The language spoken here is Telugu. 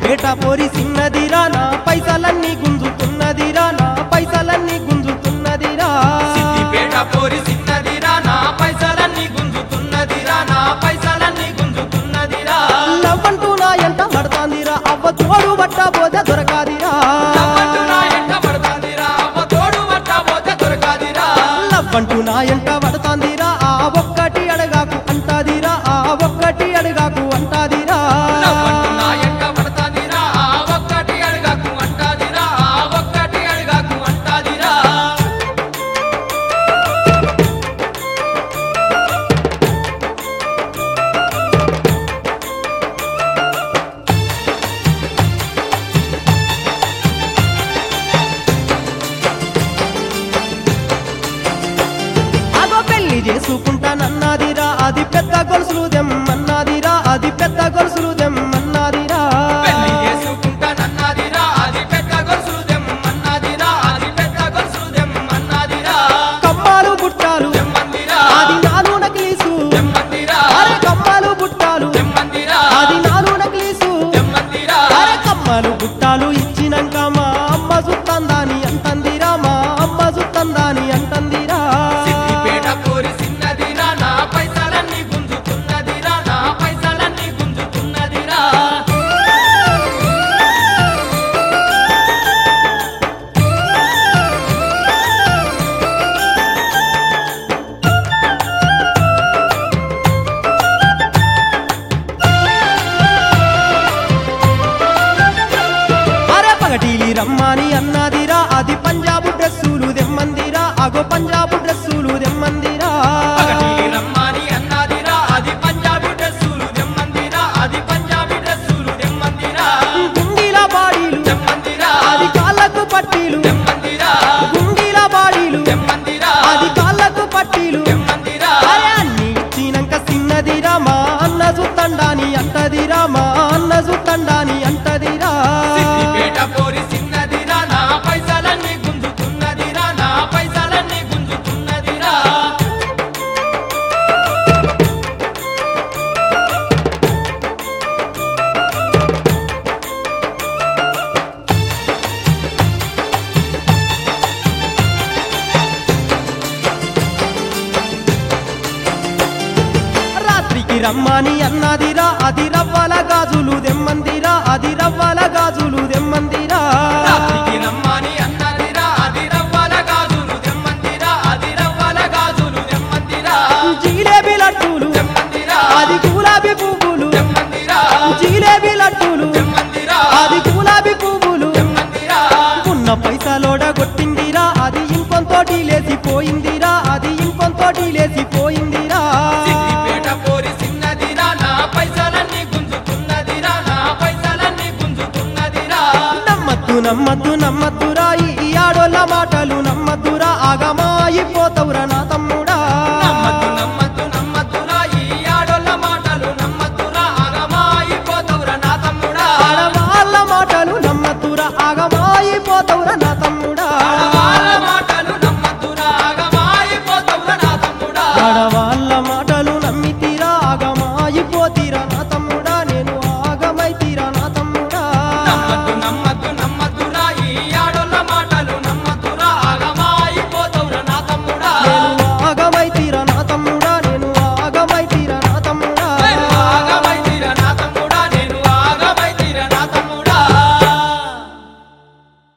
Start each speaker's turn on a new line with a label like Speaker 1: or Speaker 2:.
Speaker 1: సిద్దిపేట పోరి సిన్నదిరా నా పైసలన్నీ గుంజుతున్నదిరా నా పైసలన్నీ గుంజుతున్నదిరా
Speaker 2: సిద్దిపేట పోరి సిన్నదిరా నా పైసలన్నీ గుంజుతున్నదిరా నా పైసలన్నీ గుంజుతున్నదిరా
Speaker 1: లవ్వంటూ నా ఎంట పడతాందిరా అవ్వ తోడు బట్ట పోతే దొరకాదిరా
Speaker 2: లవ్వంటూ నా ఎంట పడతాందిరా అవ్వ తోడు పట్ట పోతే దొరకాదిరా
Speaker 1: లవ్వంటూ నా ఎంట పడతాందిరా ఆ ఒక్కటి అడగాకు అంటాదిరా ఆ ఒక్కటి అడగాకు అంటాదిరా
Speaker 2: లవ్వంటూ నా ఎంట పడతాందిరా ఆ ఒక్కటి అడగకు అంటాదిరా ఆ ఒక్కటి అడగకు అంటాదిరా
Speaker 1: అగో పెళ్లి చేసుకుంటానన్నాదిరా అది పెద్ద గొలుసులు దెమ్మన్నాదిరా అది పెద్ద గొలుసులు దెమ్మన్నాదిరా
Speaker 2: పెళ్లి చేసుకుంటానన్నదిరా అది పెద్ద గొలుసులు దెమ్మన్నదిరా అది పెద్ద గొలుసులు దెమ్మన్నదిరా
Speaker 1: కమ్మాలు బుట్టాలు
Speaker 2: దెమ్మందిరా
Speaker 1: అది నాలు నకిలీసు
Speaker 2: దెమ్మందిరా
Speaker 1: అరే కమ్మాలు బుట్టాలు
Speaker 2: దెమ్మందిరా
Speaker 1: అది నాలు నకిలీసు
Speaker 2: దెమ్మందిరా
Speaker 1: అరే కమ్మాలు బుట్టాలు ఇచ్చినాక మా అమ్మ సుత్తందాని అంతందిరా మా అమ్మ సుత్తందాని అంతందిరా
Speaker 2: సిద్దిపేట పోరి సిన్నదిరా నా పైసలన్నీ గుంజుతున్నదిరా నా పైసలన్నీ గుంజుతున్నదిరా
Speaker 1: అరే పగటీలి రమ్మని అన్నదిరా అది పంజాబు డ్రెస్సులు దెమ్మందిరా అగో పంజాబు డ్రెస్సులు దెమ్మందిరా
Speaker 2: పగటికి రమ్మని అన్నదిరా అది పంజాబీ డ్రెస్సులు దెమ్మందిరా అది పంజాబీ డ్రెస్సులు దెమ్మందిరా
Speaker 1: గుండీల బాడీలు
Speaker 2: దెమ్మందిరా
Speaker 1: అది కాళ్ళకు పట్టీలు
Speaker 2: దెమ్మందిరా
Speaker 1: గుండీల బాడీలు
Speaker 2: దెమ్మందిరా
Speaker 1: అది కాళ్ళకు పట్టీలు
Speaker 2: దెమ్మందిరా
Speaker 1: అరే అన్ని ఇచ్చినాక సిన్నదిరా మా అన్న సుత్తండాని అంటదిరా మా అన్న సుత్తండాని అంటదిరా
Speaker 2: సిద్దిపేట పోరి సిన్నదిరా నా పైసలన్నీ గుంజుతున్నదిరా నా పైసలన్నీ గుంజుతున్నదిరా
Speaker 1: రాత్రికి రమ్మని అన్నదిరా అది రవ్వల గాజులు దెమ్మందిరా అది రవ్వల గాజులు దెమ్మందిరా
Speaker 2: రాత్రికి రమ్మని అన్నదిరా అది రవ్వల గాజులు దెమ్మందిరా అది రవ్వల గాజులు దెమ్మందిరా
Speaker 1: జిలేబీ లడ్డూలు
Speaker 2: దెమ్మందిరా
Speaker 1: అది గులాబీ పువ్వులు
Speaker 2: దెమ్మందిరా
Speaker 1: జిలేబీ లడ్డూలు
Speaker 2: దెమ్మందిరా
Speaker 1: అది గులాబీ పువ్వులు
Speaker 2: దెమ్మందిరా
Speaker 1: ఉన్న పైసలోడ కొట్టిందిరా అది ఇంకొంతోటి లేసిపోయిందిరా అది ఇంకొంతోటి లేసిపోయిందిరా
Speaker 2: సిద్దిపేట పోరి సిన్నదిరా నా పైసలన్నీ గుంజుతున్నదిరా నా పైసలన్నీ గుంజుతున్నదిరా
Speaker 1: నమ్మద్దు నమ్మద్దు నమ్మద్దురా ఈ ఆడోళ్ళ మాటలు నమ్మద్దురా ఆగమాయిపోతవురా నా తమ్ముడా